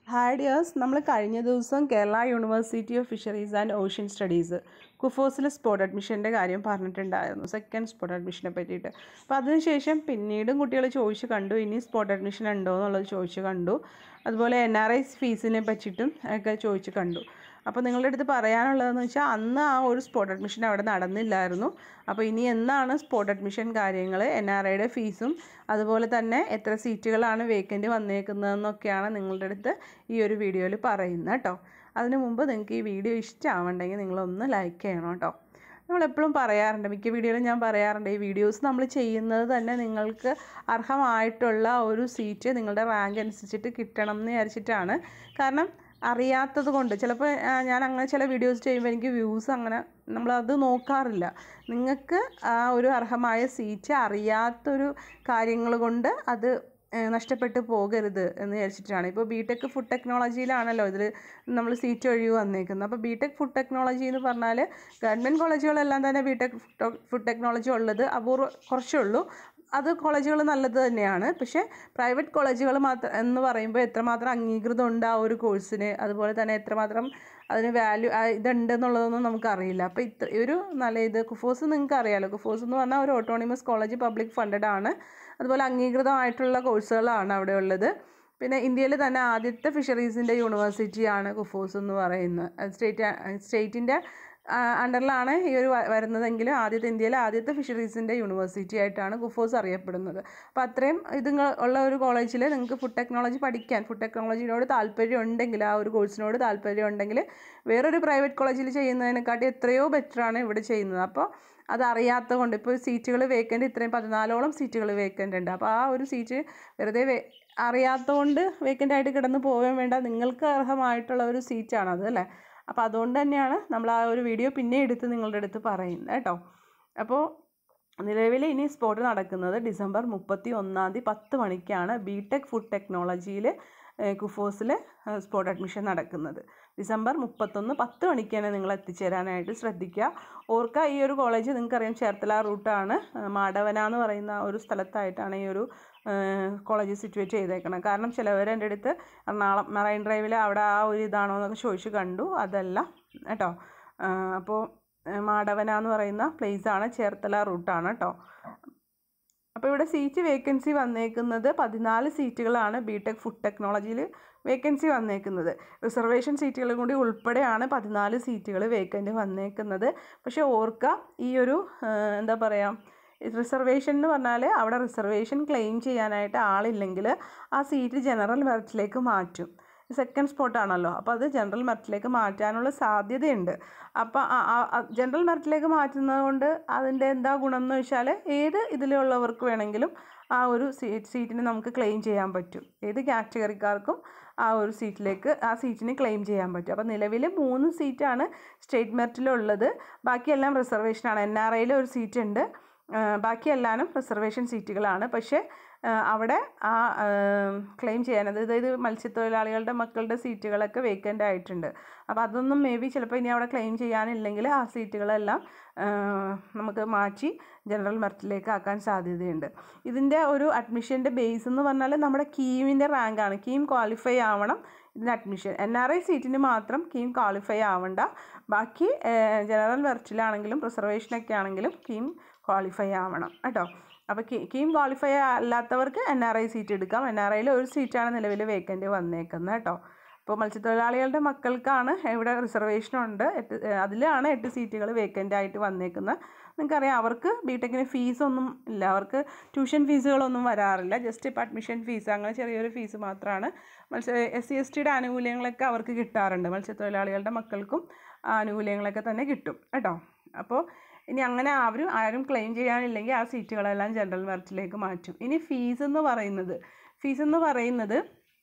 hi dears നമ്മൾ കഴിഞ്ഞ ദിവസം Kerala university of fisheries and ocean studies കുഫോസിലെ സ്പോട്ട് അഡ്മിഷൻ്റെ കാര്യം പറഞ്ഞിട്ടുണ്ടായിരുന്നു സെക്കൻഡ് സ്പോട്ട് അഡ്മിഷനെ പറ്റിയിട്ട് അപ്പോൾ അതിനുശേഷം പിന്നീടും കുട്ടികൾ ചോദിച്ചു കണ്ടു ഇനി സ്പോട്ട് അഡ്മിഷൻ ഉണ്ടോ എന്നുള്ളത് ചോദിച്ചു കണ്ടു അതുപോലെ എൻ ആർ ഐ ഫീസിനെ പറ്റിയിട്ടും ഒക്കെ ചോദിച്ചു കണ്ടു അപ്പോൾ നിങ്ങളുടെ അടുത്ത് പറയാനുള്ളതെന്ന് വെച്ചാൽ അന്ന് ആ ഒരു സ്പോട്ട് അഡ്മിഷൻ അവിടെ നടന്നില്ലായിരുന്നു അപ്പോൾ ഇനി എന്നാണ് സ്പോട്ട് അഡ്മിഷൻ കാര്യങ്ങൾ എൻ ആർ ഐയുടെ ഫീസും അതുപോലെ തന്നെ എത്ര സീറ്റുകളാണ് വേക്കൻറ്റ് വന്നേക്കുന്നതെന്നൊക്കെയാണ് നിങ്ങളുടെ അടുത്ത് ഈ ഒരു വീഡിയോയിൽ പറയുന്നത് കേട്ടോ അതിനു മുമ്പ് നിങ്ങൾക്ക് ഈ വീഡിയോ ഇഷ്ടമാവണ്ടെങ്കിൽ നിങ്ങളൊന്ന് ലൈക്ക് ചെയ്യണം കേട്ടോ നമ്മളെപ്പോഴും പറയാറുണ്ട് മിക്ക വീഡിയോയിലും ഞാൻ പറയാറുണ്ട് ഈ വീഡിയോസ് നമ്മൾ ചെയ്യുന്നത് തന്നെ നിങ്ങൾക്ക് അർഹമായിട്ടുള്ള ഒരു സീറ്റ് നിങ്ങളുടെ റാങ്ക് അനുസരിച്ചിട്ട് കിട്ടണം എന്ന് വിചാരിച്ചിട്ടാണ് കാരണം അറിയാത്തത് കൊണ്ട് ചിലപ്പോൾ ഞാൻ അങ്ങനെ ചില വീഡിയോസ് ചെയ്യുമ്പോൾ എനിക്ക് വ്യൂസ് അങ്ങനെ നമ്മളത് നോക്കാറില്ല നിങ്ങൾക്ക് ആ ഒരു അർഹമായ സീറ്റ് അറിയാത്തൊരു കാര്യങ്ങൾ കൊണ്ട് അത് ഏഹ് നഷ്ടപ്പെട്ടു പോകരുത് എന്ന് വിചാരിച്ചിട്ടാണ് ഇപ്പോൾ ബി ടെക് ഫുഡ് ടെക്നോളജിയിലാണല്ലോ ഇതിൽ നമ്മൾ സീറ്റ് ഒഴിവ് വന്നേക്കുന്നത് അപ്പോൾ ബി ടെക് ഫുഡ് ടെക്നോളജി എന്ന് പറഞ്ഞാൽ ഗവൺമെൻറ് കോളേജുകളെല്ലാം തന്നെ ബി ടെക് ഫുഡ് ടെക്നോളജി ഉള്ളത് അപൂർവ കുറച്ചേ ഉള്ളൂ അത് കോളേജുകൾ നല്ലത് തന്നെയാണ് പക്ഷേ പ്രൈവറ്റ് കോളേജുകൾ മാത്രം എന്ന് പറയുമ്പോൾ എത്രമാത്രം അംഗീകൃതം ഉണ്ട് ആ ഒരു കോഴ്സിന് അതുപോലെ തന്നെ എത്രമാത്രം അതിന് വാല്യൂ ഇതുണ്ടെന്നുള്ളതൊന്നും നമുക്കറിയില്ല അപ്പോൾ ഇത്ര ഒരു നല്ല ഇത് കുഫോസ് നിങ്ങൾക്ക് അറിയാമല്ലോ കുഫോസ് എന്ന് പറഞ്ഞാൽ ഒരു ഓട്ടോണിമസ് കോളേജ് പബ്ലിക് ഫണ്ടഡ് ആണ് അതുപോലെ അംഗീകൃതമായിട്ടുള്ള കോഴ്സുകളാണ് അവിടെ ഉള്ളത് പിന്നെ ഇന്ത്യയിൽ തന്നെ ആദ്യത്തെ ഫിഷറീസിൻ്റെ യൂണിവേഴ്സിറ്റിയാണ് കുഫോസ് എന്ന് പറയുന്നത് സ്റ്റേറ്റ് സ്റ്റേറ്റിൻ്റെ അണ്ടറിലാണ് ഈ ഒരു വ- വരുന്നതെങ്കിലും ആദ്യത്തെ ഇന്ത്യയിലെ ആദ്യത്തെ ഫിഷറീസിൻ്റെ യൂണിവേഴ്സിറ്റി ആയിട്ടാണ് കുഫോസ് അറിയപ്പെടുന്നത് അപ്പോൾ അത്രയും ഇത് ഉള്ള ഒരു കോളേജിൽ നിങ്ങൾക്ക് ഫുഡ് ടെക്നോളജി പഠിക്കാൻ ഫുഡ് ടെക്നോളജിനോട് താല്പര്യം ഉണ്ടെങ്കിൽ ആ ഒരു കോഴ്സിനോട് താല്പര്യം ഉണ്ടെങ്കിൽ വേറൊരു പ്രൈവറ്റ് കോളേജിൽ ചെയ്യുന്നതിനെക്കാട്ടി എത്രയോ ബെറ്ററാണ് ഇവിടെ ചെയ്യുന്നത് അപ്പോൾ അതറിയാത്ത കൊണ്ട് ഇപ്പോൾ സീറ്റുകൾ വേക്കൻ്റ് ഇത്രയും പതിനാലോളം സീറ്റുകൾ വേക്കൻ്റ് ഉണ്ട് അപ്പോൾ ആ ഒരു സീറ്റ് വെറുതെ വേ അറിയാത്തതുകൊണ്ട് വേക്കൻ്റ് ആയിട്ട് കിടന്ന് പോകാൻ വേണ്ട നിങ്ങൾക്ക് അർഹമായിട്ടുള്ള ഒരു സീറ്റാണത് അല്ലേ അപ്പോൾ അതുകൊണ്ട് തന്നെയാണ് നമ്മൾ ആ ഒരു വീഡിയോ പിന്നെ എടുത്ത് നിങ്ങളുടെ അടുത്ത് പറയുന്നത് കേട്ടോ അപ്പോൾ നിലവിൽ ഇനി സ്പോട്ട് നടക്കുന്നത് ഡിസംബർ മുപ്പത്തി ഒന്നാം തീയതി പത്ത് മണിക്കാണ് ബി ടെക് ഫുഡ് ടെക്നോളജിയിൽ കുഫോസിൽ സ്പോട്ട് അഡ്മിഷൻ നടക്കുന്നത് ഡിസംബർ മുപ്പത്തൊന്ന് പത്ത് മണിക്കാണ് നിങ്ങൾ എത്തിച്ചേരാനായിട്ട് ശ്രദ്ധിക്കുക ഓർക്കുക ഈ ഒരു കോളേജ് നിങ്ങൾക്കറിയാം ചേർത്തല റൂട്ടാണ് മാടവന എന്ന് പറയുന്ന ഒരു സ്ഥലത്തായിട്ടാണ് ഈ ഒരു കോളേജ് സിറ്റുവേറ്റ് ചെയ്തേക്കണം കാരണം ചിലവർ എൻ്റെ അടുത്ത് എറണാകുളം മറൈൻ ഡ്രൈവിൽ അവിടെ ആ ഒരു ഇതാണോ എന്നൊക്കെ ചോദിച്ചു കണ്ടു അതല്ല കേട്ടോ അപ്പോൾ മാടവന എന്ന് പറയുന്ന place ആണ് ചേർത്തല റൂട്ടാണ് കേട്ടോ അപ്പോൾ ഇവിടെ സീറ്റ് വേക്കൻസി വന്നേക്കുന്നത് പതിനാല് സീറ്റുകളാണ് ബി ടെക് ഫുഡ് ടെക്നോളജിയിൽ വേക്കൻസി വന്നേക്കുന്നത് റിസർവേഷൻ സീറ്റുകൾ കൂടി ഉൾപ്പെടെയാണ് പതിനാല് സീറ്റുകൾ വേക്കൻ്റ് വന്നേക്കുന്നത് പക്ഷേ ഓർക്കുക ഈ ഒരു ആ, എന്താ പറയുക റിസർവേഷൻ എന്ന് പറഞ്ഞാൽ അവിടെ റിസർവേഷൻ ക്ലെയിം ചെയ്യാനായിട്ട് ആളില്ലെങ്കിൽ ആ സീറ്റ് ജനറൽ മെറിറ്റിലേക്ക് മാറ്റും സെക്കൻഡ് സ്പോട്ടാണല്ലോ അപ്പോൾ അത് ജനറൽ മെറിറ്റിലേക്ക് മാറ്റാനുള്ള സാധ്യതയുണ്ട് അപ്പോൾ ജനറൽ മെറിറ്റിലേക്ക് മാറ്റുന്നത് കൊണ്ട് അതിൻ്റെ എന്താ ഗുണം എന്ന് വെച്ചാൽ ഏത് ഇതിലുള്ളവർക്ക് വേണമെങ്കിലും ആ ഒരു സീറ്റ് സീറ്റിന് നമുക്ക് ക്ലെയിം ചെയ്യാൻ പറ്റും ഏത് കാറ്റഗറിക്കാർക്കും ആ ഒരു സീറ്റിലേക്ക് ആ സീറ്റിന് ക്ലെയിം ചെയ്യാൻ പറ്റും അപ്പോൾ നിലവിൽ മൂന്ന് സീറ്റാണ് സ്റ്റേറ്റ് മെറിറ്റിലുള്ളത് ബാക്കിയെല്ലാം റിസർവേഷനാണ് എൻ ആർ ഐയിൽ ഒരു സീറ്റ് ഉണ്ട് ആ, ബാക്കി എല്ലാനും റിസർവേഷൻ സീറ്റുകളാണ് പക്ഷേ ആ, അവിടെ ആ ക്ലെയിം ചെയ്യാൻ അതായത് മത്സ്യത്തൊഴിലാളികളുടെ മക്കളുടെ സീറ്റുകളൊക്കെ വേക്കൻ്റ് ആയിട്ടുണ്ട് അപ്പോൾ അതൊന്നും മേ ബി ചിലപ്പോൾ ഇനി അവിടെ ക്ലെയിം ചെയ്യാനില്ലെങ്കിൽ ആ സീറ്റുകളെല്ലാം ആ, നമുക്ക് മാറ്റി ജനറൽ മെറിറ്റിലേക്ക് ആക്കാൻ സാധ്യതയുണ്ട് ഇതിൻ്റെ ഒരു അഡ്മിഷൻ്റെ ബേസ് എന്ന് പറഞ്ഞാൽ നമ്മുടെ കീമിൻ്റെ റാങ്കാണ് കീം ക്വാളിഫൈ ആവണം ഇതിന് അഡ്മിഷൻ എൻ ആർ ഐ സീറ്റിന് മാത്രം കീം ക്വാളിഫൈ ആവണ്ട ബാക്കി ജനറൽ മെറിറ്റിലാണെങ്കിലും റിസർവേഷനൊക്കെ ആണെങ്കിലും കീം ക്വാളിഫൈ ആവണം കേട്ടോ അപ്പോൾ കീം ക്വാളിഫൈ അല്ലാത്തവർക്ക് എൻ ആർ ഐ സീറ്റ് എടുക്കാം എൻ ആർ ഐയിൽ ഒരു സീറ്റാണ് നിലവിൽ വേക്കൻ്റ് വന്നേക്കുന്നത് കേട്ടോ അപ്പോൾ മത്സ്യത്തൊഴിലാളികളുടെ മക്കൾക്കാണ് ഇവിടെ റിസർവേഷൻ ഉണ്ട് എട്ട് അതിലാണ് എട്ട് സീറ്റുകൾ വേക്കൻ്റ് ആയിട്ട് വന്നേക്കുന്നത് നിങ്ങൾക്കറിയാം അവർക്ക് ബി ടെക്കിന് ഫീസൊന്നും ഇല്ല അവർക്ക് ട്യൂഷൻ ഫീസുകളൊന്നും വരാറില്ല ജസ്റ്റ് ഇപ്പോൾ അഡ്മിഷൻ ഫീസ് അങ്ങനെ ചെറിയൊരു ഫീസ് മാത്രമാണ് മത്സ്യ എസ് സി എസ് ടിയുടെ ആനുകൂല്യങ്ങളൊക്കെ അവർക്ക് കിട്ടാറുണ്ട് മത്സ്യത്തൊഴിലാളികളുടെ മക്കൾക്കും ആ ആനുകൂല്യങ്ങളൊക്കെ തന്നെ കിട്ടും കേട്ടോ അപ്പോൾ ഇനി അങ്ങനെ ആരും ആരും ക്ലെയിം ചെയ്യാനില്ലെങ്കിൽ ആ സീറ്റുകളെല്ലാം ജനറൽ മെറിറ്റിലേക്ക് മാറ്റും ഇനി ഫീസ് എന്ന് പറയുന്നത് ഫീസ് എന്ന് പറയുന്നത്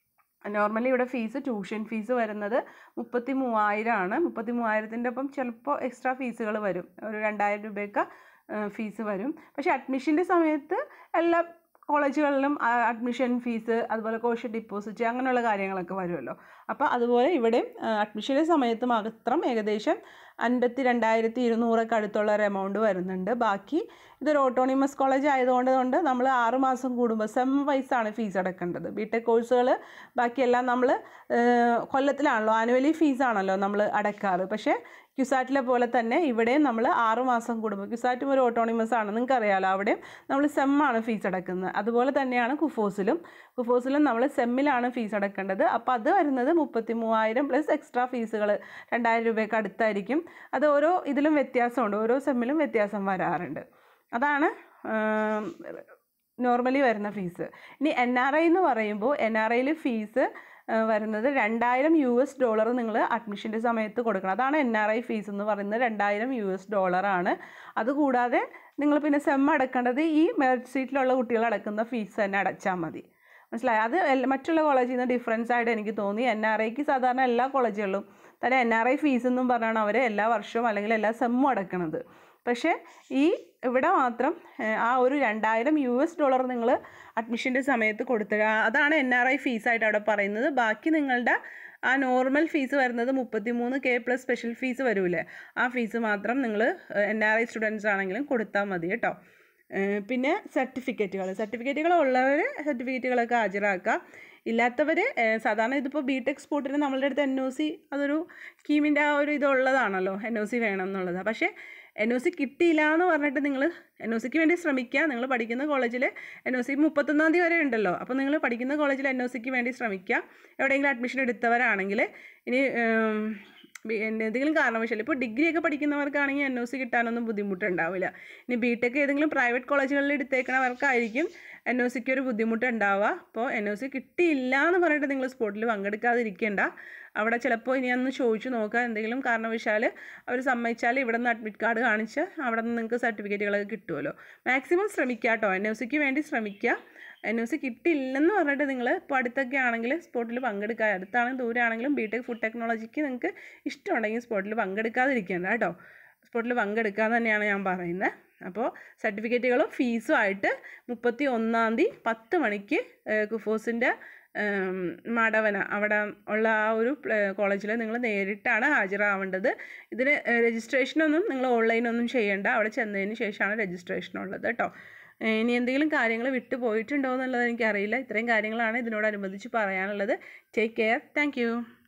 നോർമലി ഇവിടെ ഫീസ് ട്യൂഷൻ ഫീസ് വരുന്നത് മുപ്പത്തി മൂവായിരമാണ് മുപ്പത്തി മൂവായിരത്തിൻ്റെ ഒപ്പം ചിലപ്പോൾ എക്സ്ട്രാ ഫീസുകൾ വരും ഒരു രണ്ടായിരം രൂപയൊക്കെ ഫീസ് വരും പക്ഷേ അഡ്മിഷൻ്റെ സമയത്ത് എല്ലാ കോളേജുകളിലും അഡ്മിഷൻ ഫീസ് അതുപോലെ കോഴ്സ് ഡിപ്പോസിറ്റ് അങ്ങനെയുള്ള കാര്യങ്ങളൊക്കെ വരുമല്ലോ അപ്പോൾ അതുപോലെ ഇവിടെ അഡ്മിഷൻ്റെ സമയത്ത് മാത്രം ഏകദേശം അൻപത്തി രണ്ടായിരത്തി ഇരുന്നൂറൊക്കെ അടുത്തുള്ള ഒരു എമൗണ്ട് വരുന്നുണ്ട് ബാക്കി ഇതൊരു ഓട്ടോണിമസ് കോളേജ് ആയതുകൊണ്ട് കൊണ്ട് നമ്മൾ ആറ് മാസം കൂടുമ്പോൾ സെം വൈസാണ് ഫീസ് അടക്കേണ്ടത് ബി ടെക് കോഴ്സുകൾ ബാക്കിയെല്ലാം നമ്മൾ കൊല്ലത്തിലാണല്ലോ ആനുവലി ഫീസാണല്ലോ നമ്മൾ അടക്കാറ് പക്ഷേ ക്യുസാറ്റിലെ പോലെ തന്നെ ഇവിടെയും നമ്മൾ ആറ് മാസം കൂടുമ്പോൾ ക്യുസാറ്റും ഒരു ഓട്ടോണിമസ് ആണ് നിങ്ങൾക്ക് അറിയാമല്ലോ അവിടെയും നമ്മൾ സെമ്മാണ് ഫീസ് അടക്കുന്നത് അതുപോലെ തന്നെയാണ് കുഫോസിലും കുഫോസിലും നമ്മൾ സെമ്മിലാണ് ഫീസ് അടക്കേണ്ടത് അപ്പോൾ അത് വരുന്നത് മുപ്പത്തി മൂവായിരം പ്ലസ് എക്സ്ട്രാ ഫീസുകൾ രണ്ടായിരം രൂപയ്ക്ക് അടുത്തായിരിക്കും അത് ഓരോ ഇതിലും വ്യത്യാസമുണ്ട് ഓരോ സെമ്മിലും വ്യത്യാസം വരാറുണ്ട് അതാണ് നോർമലി വരുന്ന ഫീസ് ഇനി എൻ ആർ ഐ എന്ന് പറയുമ്പോൾ എൻ ആർ ഐയിൽ ഫീസ് വരുന്നത് രണ്ടായിരം യു എസ് ഡോളർ നിങ്ങൾ അഡ്മിഷൻ്റെ സമയത്ത് കൊടുക്കണം അതാണ് എൻ ആർ ഐ ഫീസ് എന്ന് പറയുന്നത് രണ്ടായിരം യു എസ് ഡോളറാണ് അതുകൂടാതെ നിങ്ങൾ പിന്നെ സെം അടക്കേണ്ടത് ഈ മെറിറ്റ് സീറ്റിലുള്ള കുട്ടികൾ അടക്കുന്ന ഫീസ് തന്നെ അടച്ചാൽ മതി മനസ്സിലായി അത് എല്ല- മറ്റുള്ള കോളേജിൽ നിന്ന് ഡിഫറൻസ് ആയിട്ട് എനിക്ക് തോന്നി എൻ ആർ ഐക്ക് സാധാരണ എല്ലാ കോളേജുകളിലും തന്നെ എൻ ആർ ഐ ഫീസ് എന്നും പറഞ്ഞാണ് അവർ എല്ലാ വർഷവും അല്ലെങ്കിൽ എല്ലാ സെമ്മും അടക്കണത് പക്ഷേ ഈ ഇവിടെ മാത്രം ഏഹ്, ആ ഒരു രണ്ടായിരം യു എസ് ഡോളർ നിങ്ങൾ അഡ്മിഷൻ്റെ സമയത്ത് കൊടുത്തുക അതാണ് എൻ ആർ ഐ ഫീസായിട്ട് അവിടെ പറയുന്നത് ബാക്കി നിങ്ങളുടെ ആ നോർമൽ ഫീസ് വരുന്നത് മുപ്പത്തി മൂന്ന് കെ പ്ലസ് സ്പെഷ്യൽ ഫീസ് വരൂലേ ആ ഫീസ് മാത്രം നിങ്ങൾ എൻ ആർ ഐ സ്റ്റുഡൻസ് ആണെങ്കിലും കൊടുത്താൽ മതി കേട്ടോ ഏഹ് പിന്നെ സർട്ടിഫിക്കറ്റുകൾ സർട്ടിഫിക്കറ്റുകൾ ഉള്ളവർ സർട്ടിഫിക്കറ്റുകളൊക്കെ ഹാജരാക്കുക ഇല്ലാത്തവർ സാധാരണ ഇതിപ്പോൾ ബി ടെക് സ്പോർട്ടിന് നമ്മളുടെ അടുത്ത് എൻ ഒ സി അതൊരു സ്കീമിൻ്റെ ആ ഒരു ഇതുള്ളതാണല്ലോ എൻ ഒ സി വേണം എന്നുള്ളത് പക്ഷേ എൻ ഒ സി കിട്ടിയില്ല എന്ന് പറഞ്ഞിട്ട് നിങ്ങൾ എൻ ഒ സിക്ക് വേണ്ടി ശ്രമിക്കുക നിങ്ങൾ പഠിക്കുന്ന കോളേജിൽ എൻ ഒ സി മുപ്പത്തൊന്നാം തീയതി വരെ ഉണ്ടല്ലോ അപ്പോൾ നിങ്ങൾ പഠിക്കുന്ന കോളേജിൽ എൻ ഒ സിക്ക് വേണ്ടി ശ്രമിക്കുക എവിടെയെങ്കിലും അഡ്മിഷൻ എടുത്തവരാണെങ്കിൽ ഇനി ഉം, ബി- എന്തെങ്കിലും കാരണവശാൽ ഇപ്പോൾ ഡിഗ്രി ഒക്കെ പഠിക്കുന്നവർക്കാണെങ്കിൽ എൻ ഒ സി കിട്ടാനൊന്നും ബുദ്ധിമുട്ടുണ്ടാവില്ല ഇനി ബി ടെക് ഏതെങ്കിലും പ്രൈവറ്റ് കോളേജുകളിൽ എടുത്തേക്കണവർക്കായിരിക്കും എൻ ഒ സിക്ക് ഒരു ബുദ്ധിമുട്ട് ഉണ്ടാവുക അപ്പോൾ എൻ ഒ സി കിട്ടിയില്ല എന്ന് പറഞ്ഞിട്ട് നിങ്ങൾ സ്പോട്ടിൽ പങ്കെടുക്കാതിരിക്കേണ്ട അവിടെ ചിലപ്പോൾ ഇനി ഒന്ന് ചോദിച്ചു നോക്കുക എന്തെങ്കിലും കാരണവശാൽ അവർ സമ്മതിച്ചാൽ ഇവിടെ നിന്ന് അഡ്മിറ്റ് കാർഡ് കാണിച്ച് അവിടെ നിന്ന് നിങ്ങൾക്ക് സർട്ടിഫിക്കറ്റുകളൊക്കെ കിട്ടുമല്ലോ മാക്സിമം ശ്രമിക്കുക കേട്ടോ എൻ ഒ സിക്ക് വേണ്ടി ശ്രമിക്കുക എൻ ഒ സി കിട്ടിയില്ലെന്ന് പറഞ്ഞിട്ട് നിങ്ങൾ ഇപ്പോൾ അടുത്തൊക്കെ ആണെങ്കിൽ സ്പോട്ടിൽ പങ്കെടുക്കുക അടുത്താണെങ്കിൽ ദൂരമാണെങ്കിലും ബി ടെക് ഫുഡ് ടെക്നോളജിക്ക് നിങ്ങൾക്ക് ഇഷ്ടമുണ്ടെങ്കിൽ സ്പോട്ടിൽ പങ്കെടുക്കാതിരിക്കേണ്ട കേട്ടോ സ്പോട്ടിൽ പങ്കെടുക്കുക എന്ന് തന്നെയാണ് ഞാൻ പറയുന്നത് അപ്പോൾ സർട്ടിഫിക്കറ്റുകളും ഫീസും ആയിട്ട് മുപ്പത്തി ഒന്നാം തീയതി പത്ത് മണിക്ക് കുഫോസിൻ്റെ മടവന അവിടെ ഉള്ള ആ ഒരു കോളേജിൽ നിങ്ങൾ നേരിട്ടാണ് ഹാജരാവേണ്ടത് ഇതിന് രജിസ്ട്രേഷനൊന്നും നിങ്ങൾ ഓൺലൈനൊന്നും ചെയ്യേണ്ട അവിടെ ചെന്നതിന് ശേഷമാണ് രജിസ്ട്രേഷൻ ഉള്ളത് കേട്ടോ ഏഹ് ഇനി എന്തെങ്കിലും കാര്യങ്ങൾ വിട്ടു പോയിട്ടുണ്ടോ എന്നുള്ളത് എനിക്കറിയില്ല ഇത്രയും കാര്യങ്ങളാണ് ഇതിനോടനുബന്ധിച്ച് പറയാനുള്ളത് ടേക്ക് കെയർ താങ്ക്